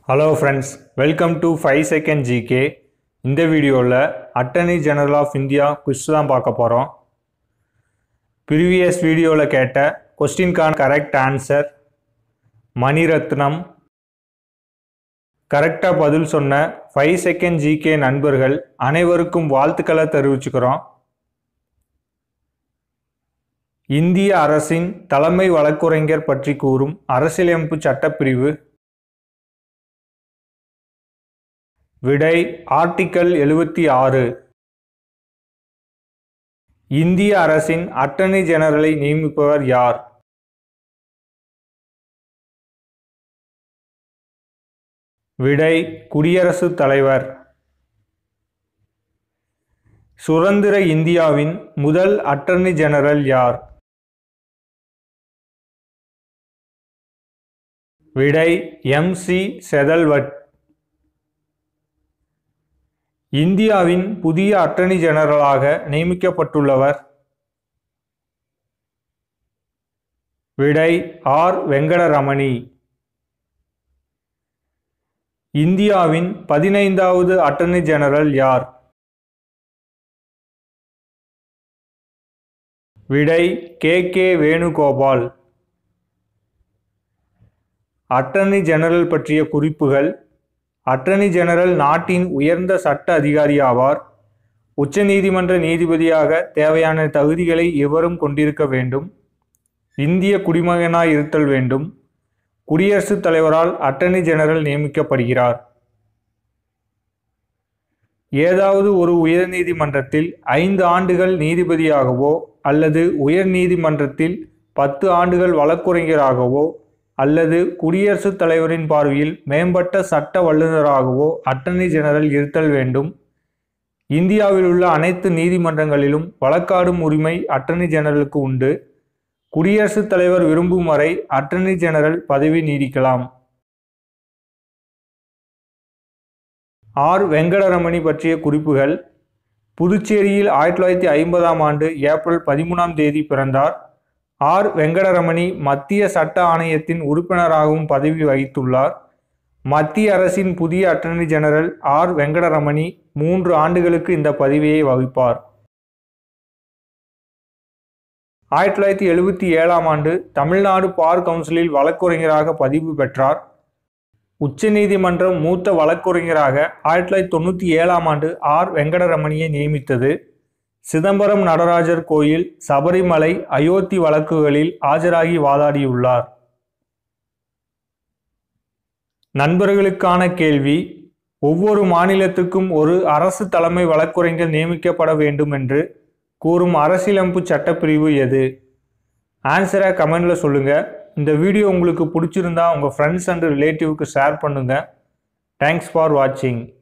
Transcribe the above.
hello friends welcome to five second GK இந்த வீடியோவில் attorney general of India quiz தான் பார்க்க போகிறோம் ப்ரீவியஸ் வீடியோவில் கேட்ட கொஸ்டின்கான கரெக்ட் ஆன்சர் மணிரத்னம் கரெக்டாக பதில் சொன்ன ஃபைவ் செகண்ட் ஜிகே நண்பர்கள் அனைவருக்கும் வாழ்த்துக்களை தெரிவிச்சுக்கிறோம் இந்திய அரசின் தலைமை வழக்குரைஞர் பற்றி கூறும் அரசியலமைப்பு சட்டப்பிரிவு விடை ஆர்டிக்கல் எழுபத்தி ஆறு இந்திய அரசின் அட்டர்னி ஜெனரலை நியமிப்பவர் யார் விடை குடியரசுத் தலைவர் சுதந்திர இந்தியாவின் முதல் அட்டர்னி ஜெனரல் யார் விடை எம் சி செதல்வட் இந்தியாவின் புதிய அட்டர்னி ஜெனரலாக நியமிக்கப்பட்டுள்ளவர் விடை ஆர் வெங்கடரமணி இந்தியாவின் பதினைந்தாவது அட்டர்னி ஜெனரல் யார் விடை K K Venugopal attorney general பற்றிய குறிப்புகள் அட்டர்னி ஜெனரல் நாட்டின் உயர்ந்த சட்ட அதிகாரி ஆவார் உச்சநீதிமன்ற நீதிபதியாக தேவையான தகுதிகளை எவரும் கொண்டிருக்க வேண்டும் இந்திய குடிமகனாய் இருத்தல் வேண்டும் குடியரசுத் தலைவரால் அட்டர்னி ஜெனரல் நியமிக்கப்படுகிறார் ஏதாவது ஒரு உயர்நீதிமன்றத்தில் ஐந்து ஆண்டுகள் நீதிபதியாகவோ அல்லது உயர் நீதிமன்றத்தில் பத்து ஆண்டுகள் வழக்குரைஞராகவோ அல்லது குடியரசுத் தலைவரின் பார்வையில் மேம்பட்ட சட்ட வல்லுநராகவோ அட்டர்னி ஜெனரல் இருத்தல் வேண்டும் இந்தியாவில் உள்ள அனைத்து நீதிமன்றங்களிலும் வழக்காடும் உரிமை அட்டர்னி ஜெனரலுக்கு உண்டு குடியரசுத் தலைவர் விரும்பும் வரை அட்டர்னி ஜெனரல் பதவி நீடிக்கலாம் ஆர் வெங்கடரமணி பற்றிய குறிப்புகள் புதுச்சேரியில் ஆயிரத்தி தொள்ளாயிரத்தி ஐம்பதாம் ஆண்டு ஏப்ரல் பதிமூணாம் தேதி பிறந்தார் ஆர் வெங்கடரமணி மத்திய சட்ட ஆணையத்தின் உறுப்பினராகவும் பதவி வகித்துள்ளார் மத்திய அரசின் புதிய அட்டர்னி ஜெனரல் ஆர் வெங்கடரமணி மூன்று ஆண்டுகளுக்கு இந்த பதவியை வகிப்பார் ஆயிரத்தி தொள்ளாயிரத்தி எழுபத்தி ஏழாம் ஆண்டு தமிழ்நாடு பார் கவுன்சிலில் வழக்குரைஞராக பதிவு பெற்றார் உச்சநீதிமன்றம் மூத்த வழக்குரைஞராக ஆயிரத்தி தொள்ளாயிரத்தி தொண்ணூற்றி ஏழாம் ஆண்டு ஆர் வெங்கடரமணியை நியமித்தது சிதம்பரம் நடராஜர் கோயில் சபரிமலை அயோத்தி வழக்குகளில் ஆஜராகி வாதாடியுள்ளார் நண்பர்களுக்கான கேள்வி ஒவ்வொரு மாநிலத்துக்கும் ஒரு அரசு தலைமை வழக்குரைஞர் நியமிக்கப்பட வேண்டும் என்று கூறும் அரசியலமைப்பு சட்டப்பிரிவு எது ஆன்சரை கமெண்டில் சொல்லுங்கள் இந்த வீடியோ உங்களுக்கு பிடிச்சிருந்தா உங்கள் ஃப்ரெண்ட்ஸ் அண்ட் ரிலேட்டிவ்க்கு ஷேர் பண்ணுங்கள் தேங்க்ஸ் ஃபார் வாட்சிங்